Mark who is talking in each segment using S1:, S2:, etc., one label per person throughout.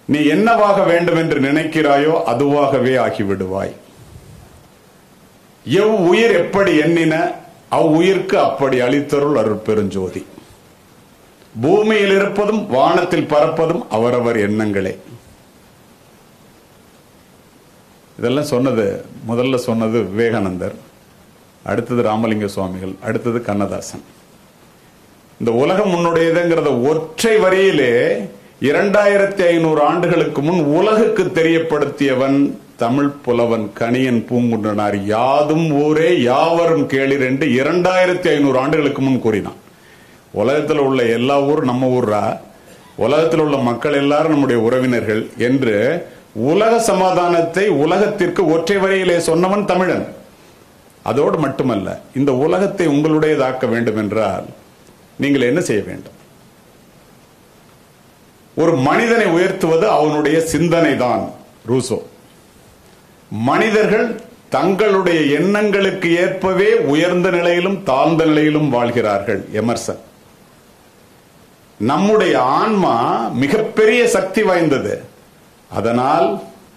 S1: நீ என்னவாக வேண்டும் என்று நினைக்கிறாயோ அதுவாகவே ஆகிவிடுவாய் எவ் உயிர் எப்படி எண்ணின அவ்வுயிர்க்கு அப்படி அளித்தருள் அருட்பெருஞ்சோதி பூமியில் இருப்பதும் வானத்தில் பறப்பதும் அவரவர் எண்ணங்களே இதெல்லாம் சொன்னது முதல்ல சொன்னது விவேகானந்தர் அடுத்தது ராமலிங்க சுவாமிகள் அடுத்தது கண்ணதாசன் இந்த உலகம் உன்னுடையதுங்கிறத ஒற்றை வரியிலே இரண்டாயிரத்தி ஐநூறு ஆண்டுகளுக்கு முன் உலகுக்கு தெரியப்படுத்தியவன் தமிழ் புலவன் கணியன் பூங்குன்றனார் யாதும் ஊரே யாவரும் கேளிர் என்று இரண்டாயிரத்தி ஐநூறு ஆண்டுகளுக்கு முன் கூறினான் உலகத்தில் உள்ள எல்லா ஊரும் நம்ம ஊர்ரா உலகத்தில் உள்ள மக்கள் எல்லாரும் நம்முடைய உறவினர்கள் என்று உலக சமாதானத்தை உலகத்திற்கு ஒற்றை வரியிலே சொன்னவன் தமிழன் அதோடு மட்டுமல்ல இந்த உலகத்தை உங்களுடையதாக்க வேண்டும் என்றால் நீங்கள் என்ன செய்ய வேண்டும் ஒரு மனிதனை உயர்த்துவது அவனுடைய சிந்தனை தான் ரூசோ மனிதர்கள் தங்களுடைய எண்ணங்களுக்கு ஏற்பவே உயர்ந்த நிலையிலும் தாழ்ந்த நிலையிலும் வாழ்கிறார்கள் எமர்சன் நம்முடைய ஆன்மா மிகப்பெரிய சக்தி வாய்ந்தது அதனால்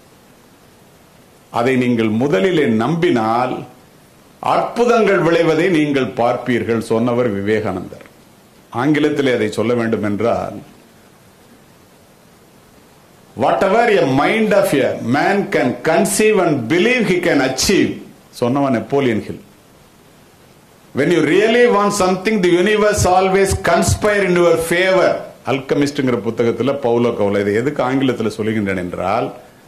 S1: அதை நீங்கள் முதலிலே நம்பினால் அற்புதங்கள் விளைவதை நீங்கள் பார்ப்பீர்கள் சொன்னவர் விவேகானந்தர் ஆங்கிலத்திலே அதை சொல்ல வேண்டும் என்றால் whatever a mind of a man can conceive and believe he can achieve சொன்னவன் Napoleon Hill when you really want something the universe always conspire in your favor அல்கமிஸ்ட்ங்கிற புத்தகத்தில் பவுலோ கவுல இதை எதுக்கு ஆங்கிலத்தில் சொல்லுகின்றேன் என்றால்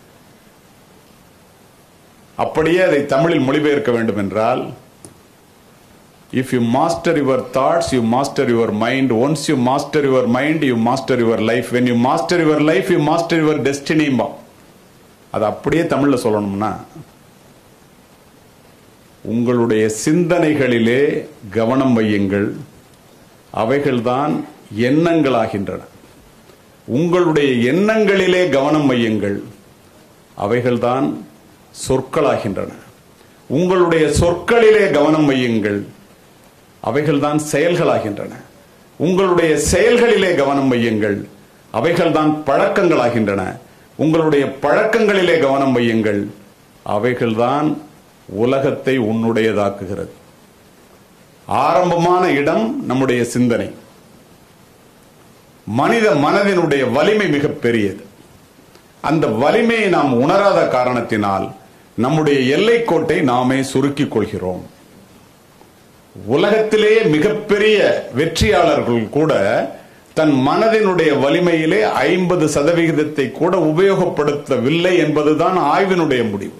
S1: அப்படியே அதை தமிழில் மொழிபெயர்க்க வேண்டும் என்றால் if you master your thoughts you master your mind once you master your mind you master your life when you master your life you master your destiny அது அப்படியே தமிழ்ல சொல்லணும்னா உங்களுடைய சிந்தனைகளிலே கவனம் வையுங்கள் அவைகள்தான் எண்ணங்களாகின்றன உங்களுடைய எண்ணங்களிலே கவனம் வையுங்கள் அவைகள்தான் சொற்களாகின்றன உங்களுடைய சொற்களிலே கவனம் வையுங்கள் அவைகள்தான் செயல்களாகின்றன உங்களுடைய செயல்களிலே கவனம் வையுங்கள் அவைகள்தான் பழக்கங்களாகின்றன உங்களுடைய பழக்கங்களிலே கவனம் வையுங்கள் அவைகள்தான் உலகத்தை உன்னுடையதாக்குகிறது ஆரம்பமான இடம் நம்முடைய சிந்தனை மனித மனதினுடைய வலிமை மிக பெரியது அந்த வலிமையை நாம் உணராத காரணத்தினால் நம்முடைய எல்லைக்கோட்டை நாமே சுருக்கிக் கொள்கிறோம் உலகத்திலேயே மிகப்பெரிய வெற்றியாளர்கள் கூட தன் மனதினுடைய வலிமையிலே ஐம்பது சதவிகிதத்தை கூட உபயோகப்படுத்தவில்லை என்பதுதான் ஆய்வினுடைய முடிவு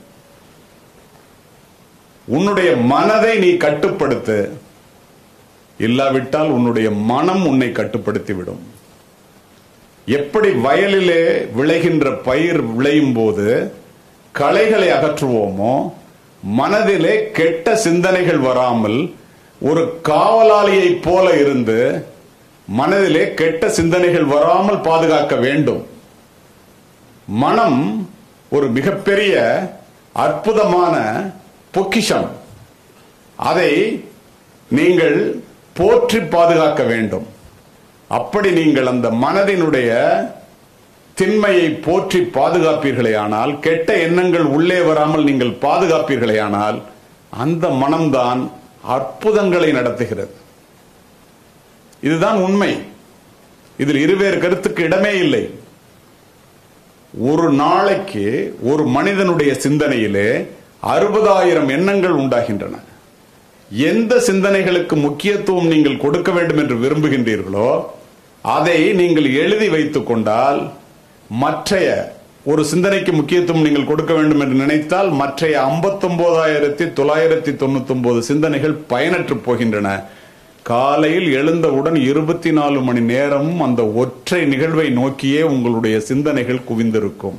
S1: உன்னுடைய மனதை நீ கட்டுப்படுத்து இல்லாவிட்டால் உன்னுடைய மனம் உன்னை கட்டுப்படுத்திவிடும் எப்படி வயலிலே விளைகின்ற பயிர் விளையும் போது களைகளை அகற்றுவோமோ மனதிலே கெட்ட சிந்தனைகள் வராமல் ஒரு காவலாளியை போல இருந்து மனதிலே கெட்ட சிந்தனைகள் வராமல் பாதுகாக்க வேண்டும் மனம் ஒரு மிகப்பெரிய அற்புதமான பொக்கிஷம் அதை நீங்கள் போற்றி பாதுகாக்க வேண்டும் அப்படி நீங்கள் அந்த மனதினுடைய திண்மையை போற்றி பாதுகாப்பீர்களேயானால் கெட்ட எண்ணங்கள் உள்ளே வராமல் நீங்கள் பாதுகாப்பீர்களேயானால் அந்த மனம்தான் அற்புதங்களை நடத்துகிறது இதுதான் உண்மை இதில் இருவேறு கருத்துக்கு இடமே இல்லை ஒரு நாளைக்கு ஒரு மனிதனுடைய சிந்தனையிலே அறுபதாயிரம் எண்ணங்கள் உண்டாகின்றன எந்த சிந்தனைகளுக்கு முக்கியத்துவம் நீங்கள் கொடுக்க வேண்டும் என்று விரும்புகின்றீர்களோ அதை நீங்கள் எழுதி வைத்துக் கொண்டால் மற்றைய ஒரு சிந்தனைக்கு முக்கியத்துவம் நீங்கள் கொடுக்க வேண்டும் என்று நினைத்தால் மற்றைய ஐம்பத்தொன்பதாயிரத்தி தொள்ளாயிரத்தி தொண்ணூத்தி ஒன்பது சிந்தனைகள் பயனற்று போகின்றன காலையில் எழுந்தவுடன் இருபத்தி நாலு மணி நேரமும் அந்த ஒற்றை நிகழ்வை நோக்கியே உங்களுடைய சிந்தனைகள் குவிந்திருக்கும்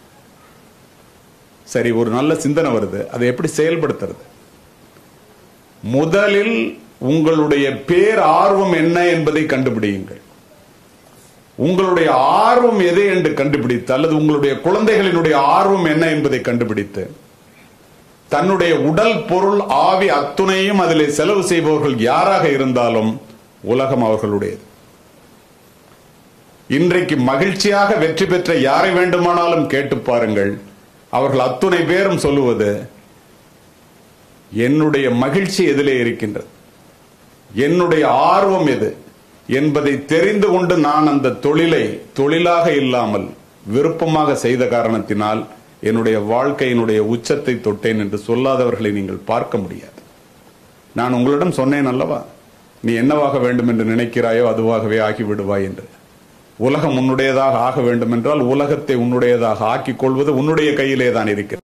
S1: சரி ஒரு நல்ல சிந்தனை வருது அதை எப்படி செயல்படுத்துறது முதலில் உங்களுடைய பேர் ஆர்வம் என்ன என்பதை கண்டுபிடியுங்கள் உங்களுடைய ஆர்வம் எது என்று கண்டுபிடித்து அல்லது உங்களுடைய குழந்தைகளினுடைய ஆர்வம் என்ன என்பதை கண்டுபிடித்து தன்னுடைய உடல் பொருள் ஆவி அத்துணையும் அதிலே செலவு செய்பவர்கள் யாராக இருந்தாலும் உலகம் அவர்களுடையது இன்றைக்கு மகிழ்ச்சியாக வெற்றி பெற்ற யாரை வேண்டுமானாலும் கேட்டு பாருங்கள் அவர்கள் அத்துணை பேரும் சொல்லுவது என்னுடைய மகிழ்ச்சி எதிலே இருக்கின்றது என்னுடைய ஆர்வம் எது என்பதை தெரிந்து கொண்டு நான் அந்த தொழிலை தொழிலாக இல்லாமல் விருப்பமாக செய்த காரணத்தினால் என்னுடைய வாழ்க்கையினுடைய உச்சத்தை தொட்டேன் என்று சொல்லாதவர்களை நீங்கள் பார்க்க முடியாது நான் உங்களிடம் சொன்னேன் அல்லவா நீ என்னவாக வேண்டும் என்று நினைக்கிறாயோ அதுவாகவே ஆகிவிடுவாய் என்று உலகம் உன்னுடையதாக ஆக வேண்டும் என்றால் உலகத்தை உன்னுடையதாக ஆக்கிக் கொள்வது உன்னுடைய கையிலே தான் இருக்கிறது